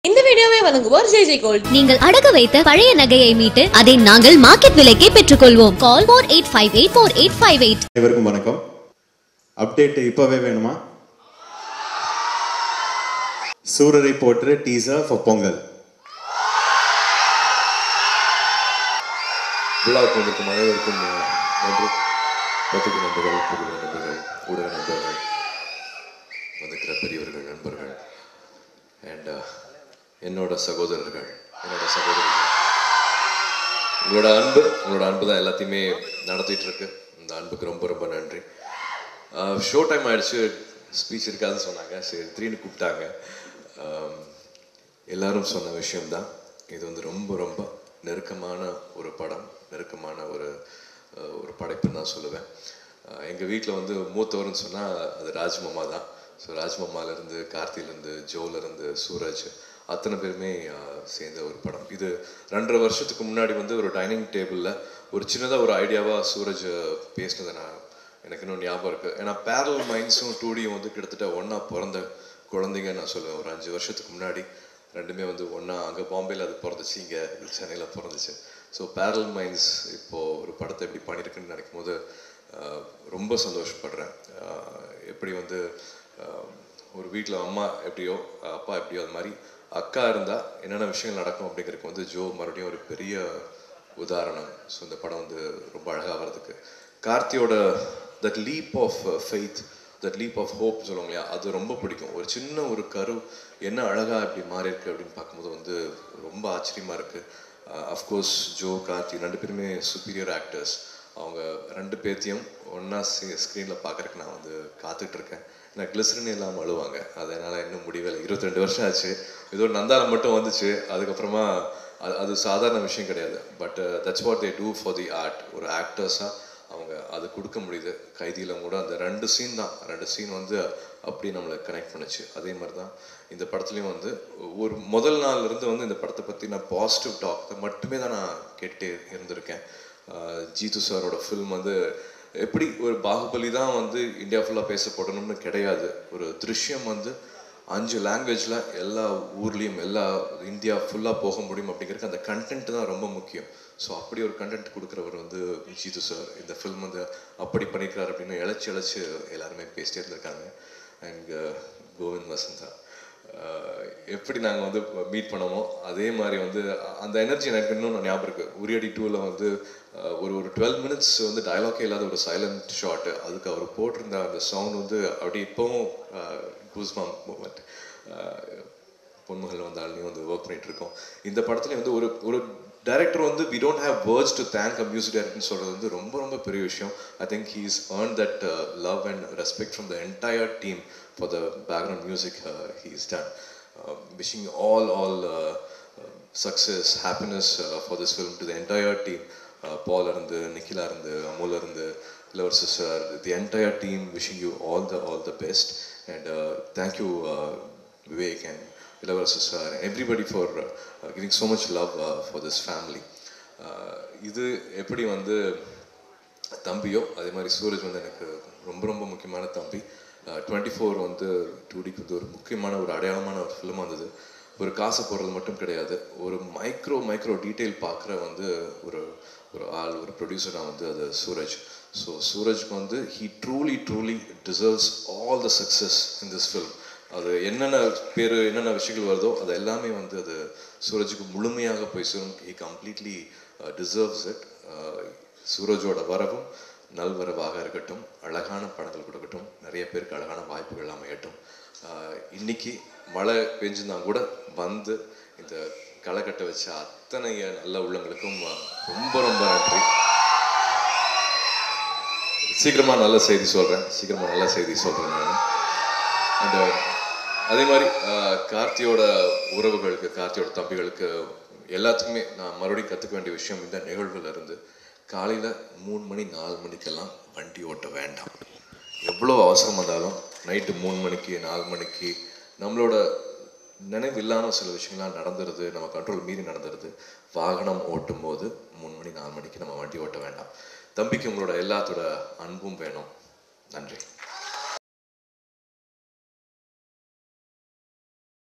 இந்த வீடியோவை வழங்குவோர் ஜெய் ஜெய் கோல்ட் நீங்கள் அடகு வைத்த பழைய நகையை மீட்டு அதை நாங்கள் மார்க்கெட் விலைக்கே பெற்றுக்கொள்வோம் call four eight five eight four eight five eight அனைவருக்கும் வணக்கம் அப்டேட் இப்பவே வேணுமா சூரரை போற்று டீசர் ஃபார் பொங்கல் விழாவுக்கு வந்திருக்கும் அனைவருக்கும் அஹ், நன்றி பத்திரிகை நண்பர்கள் புதிய நண்பர்கள் ஊடக நண்பர்கள் வந்திருக்கிற பெரியவர்கள் நண்பர்கள் அண்ட் என்னோட சகோதரர்கள் என்னோட சகோதரிகள் உங்களோட அன்பு உங்களோட அன்பு தான் எல்லாத்தையுமே நடத்திட்டு இருக்கு இந்த அன்புக்கு ரொம்ப ரொம்ப நன்றி ஷோ டைம் ஆயிடுச்சு ஸ்பீச் இருக்காதுன்னு சொன்னாங்க சரி திடீர்னு கூப்பிட்டாங்க ஆம், எல்லாரும் சொன்ன விஷயம்தான் இது வந்து ரொம்ப ரொம்ப நெருக்கமான ஒரு படம் நெருக்கமான ஒரு அஹ், ஒரு படைப்புன்னு நான் சொல்லுவேன் அஹ், எங்க வீட்டில் வந்து மூத்தவர்னு சொன்னா அது ராஜ்மாமா தான் ஸோ ராஜ்மாமாலேருந்து கார்த்திலேருந்து ஜோலேருந்து சூரஜ் அத்தனை பேருமே அஹ், சேர்ந்த ஒரு படம் இது ரெண்டரை வருஷத்துக்கு முன்னாடி வந்து ஒரு டைனிங் டேபிளில் ஒரு சின்னதாக ஒரு ஐடியாவாக சூரஜ் பேசினதை நான் எனக்கு இன்னும் ஞாபகம் இருக்குது ஏன்னா பேரல் மைண்ட்ஸும் டூடியும் வந்து கிட்டத்தட்ட ஒன்றா பிறந்த குழந்தைங்க நான் சொல்லுவேன் ஒரு அஞ்சு வருஷத்துக்கு முன்னாடி ரெண்டுமே வந்து ஒன்றா அங்கே பாம்பேயில் அது பிறந்துச்சு இங்கே சென்னையில் பிறந்துச்சு ஸோ பேரல் மைண்ட்ஸ் இப்போது ஒரு படத்தை எப்படி பண்ணியிருக்குன்னு நினைக்கும் போது ஆஹ், ரொம்ப சந்தோஷப்படுறேன் ஆஹ், எப்படி வந்து ஆஹ், ஒரு வீட்டில் அம்மா எப்படியோ அப்பா எப்படியோ அது மாதிரி அக்கா இருந்தால் என்னென்ன விஷயங்கள் நடக்கும் அப்படிங்கிறதுக்கு வந்து ஜோ மறுபடியும் ஒரு பெரிய உதாரணம் ஸோ இந்த படம் வந்து ரொம்ப அழகாக வர்றதுக்கு கார்த்தியோட that leap of faith that leap of hope சொல்லுவாங்க இல்லையா அது ரொம்ப பிடிக்கும் ஒரு சின்ன ஒரு கரு என்ன அழகாக இப்படி மாறி இருக்கு அப்படின்னு பார்க்கும்போது வந்து ரொம்ப ஆச்சரியமாக இருக்குது அஃப்கோர்ஸ் ஜோ கார்த்தி ரெண்டு பேருமே சுப்பீரியர் ஆக்டர்ஸ் அவங்க ரெண்டு பேர்த்தையும் ஒன்றா ஸ்க்ரீனில் பார்க்குறக்கு நான் வந்து காத்துட்டு இருக்கேன் ஏன்னா கிளிசரின் இல்லாமல் அழுவாங்க அதனால் இன்னும் முடியவே இல்லை இருபத்தி ரெண்டு வருஷம் ஆச்சு ஏதோ நந்தால மட்டும் வந்துச்சு அதுக்கப்புறமா அது அது சாதாரண விஷயம் கிடையாது but that's what they do for the art ஒரு ஆக்டர்ஸாக அவங்க அது கொடுக்க முடியுது கைதியில் கூட அந்த ரெண்டு சீன் தான் ரெண்டு சீன் வந்து அப்படி நம்மளை கனெக்ட் பண்ணுச்சு அதே மாதிரி தான் இந்த படத்துலையும் வந்து ஒரு முதல் நாள்ல இருந்து வந்து இந்த படத்தை பற்றி நான் பாசிட்டிவ் டாக் மட்டுமே தான் நான் கேட்டே இருந்திருக்கேன் ஆஹ் ஜீது சாரோட ஃபில்ம் வந்து எப்படி ஒரு பாகுபலி தான் வந்து இந்தியா ஃபுல்லாக பேசப்படணும்னு கிடையாது ஒரு திருஷ்யம் வந்து அஞ்சு லாங்குவேஜில் எல்லா ஊர்லேயும் எல்லா இந்தியா ஃபுல்லாக போக முடியும் அப்படிங்கிறதுக்கு அந்த கண்டென்ட் தான் ரொம்ப முக்கியம் ஸோ அப்படி ஒரு கண்டென்ட் கொடுக்குறவர் வந்து ஜீது சார் இந்த ஃபில்ம் வந்து அப்படி பண்ணியிருக்காரு அப்படின்னு இழைச்சி இழைச்சி எல்லாருமே பேசிட்டே இருந்திருக்காங்க அண்ட் கோவிந்த் வசந்தா ஆஹ் எப்படி நாங்கள் வந்து மீட் பண்ணோமோ அதே மாதிரி வந்து அ- அந்த எனர்ஜி எனக்கு இன்னும் நான் ஞாபகம் இருக்கு உரியடி டூவில் வந்து ஆஹ் ஒரு ஒரு டுவெல் மினிட்ஸ் வந்து டயலாக்கே இல்லாத ஒரு சைலண்ட் ஷாட்டு அதுக்கு அவர் போட்டிருந்த அந்த சவுண்ட் வந்து அப்படி இப்போவும் கூஸ்மாம் மூமெண்ட் பொன்மகள் வந்தாலும் வந்து ஒர்க் பண்ணிட்டு இருக்கோம் இந்த படத்துலேயும் வந்து ஒரு ஒரு டைரக்டர் வந்து we don't have words to thank a music டைரக்டர்னு சொல்கிறது வந்து ரொம்ப ரொம்ப பெரிய விஷயம் I think he's earned that love and respect from the entire team for the background music he's done wishing all all success happiness for this film to the entire team Paul இருந்து நிக்கிலா இருந்து அமுல் இருந்து Ilavarasu sir the entire team wishing you all the all the best and thank you Vivek and Ilavarasu sir everybody for giving so much love for this family இது எப்படி வந்து தம்பியோ அதே மாதிரி சூரஜ் வந்து எனக்கு ரொம்ப ரொம்ப முக்கியமான தம்பி டுவெண்ட்டி ஃபோர் வந்து டூடிக்கு வந்து ஒரு முக்கியமான ஒரு அடையாளமான ஒரு ஃபிலிமாக இருந்தது ஒரு காசு போடுறது மட்டும் கிடையாது ஒரு மைக்ரோ மைக்ரோ டீட்டெயில் பார்க்குற வந்து ஒரு ஒரு ஆள் ஒரு ப்ரொடியூசராக வந்து அது சூரஜ் ஸோ சூரஜ்க்கு வந்து he truly truly deserves all the success in this film அது என்னென்ன பேர் என்னென்ன விஷயங்கள் வருதோ அது எல்லாமே வந்து அது சூரஜுக்கு முழுமையாக போய் சேரும் ஹி கம்ப்ளீட்லி டிசர்வ்ஸ் இட் சூரஜோட வரவும் நல்வரவாக இருக்கட்டும் அழகான படங்கள் கொடுக்கட்டும் நிறைய பேருக்கு அழகான வாய்ப்புகள் அமையட்டும் ஆஹ் இன்னைக்கு மழை பெஞ்சிருந்தா கூட வந்து இந்த களக்கட்டை வச்ச அத்தனை நல்ல உள்ளங்களுக்கும் ஆஹ் ரொம்ப ரொம்ப நன்றி சீக்கிரமா நல்ல செய்தி சொல்றேன் சீக்கிரமா நல்ல செய்தி சொல்றேன் நான் அண்ட் அதே மாதிரி அஹ், கார்த்தியோட உறவுகளுக்கு கார்த்தியோட தம்பிகளுக்கு எல்லாத்துக்குமே நான் மறுபடியும் கற்றுக்க வேண்டிய விஷயம் இந்த நிகழ்வுல இருந்து காலையில் மூணு மணி நாலு மணிக்கெல்லாம் வண்டி ஓட்ட வேண்டாம் எவ்வளோ அவசரம் வந்தாலும் நைட்டு மூணு மணிக்கு நாலு மணிக்கு நம்மளோட நினைவு இல்லாமல் சில விஷயங்கள்லாம் நடந்துருது நம்ம கண்ட்ரோல் மீறி நடந்துருது வாகனம் ஓட்டும் போது மூணு மணி நாலு மணிக்கு நம்ம வண்டி ஓட்ட வேண்டாம் தம்பிக்கு உங்களோட எல்லாத்தோட அன்பும் வேணும் நன்றி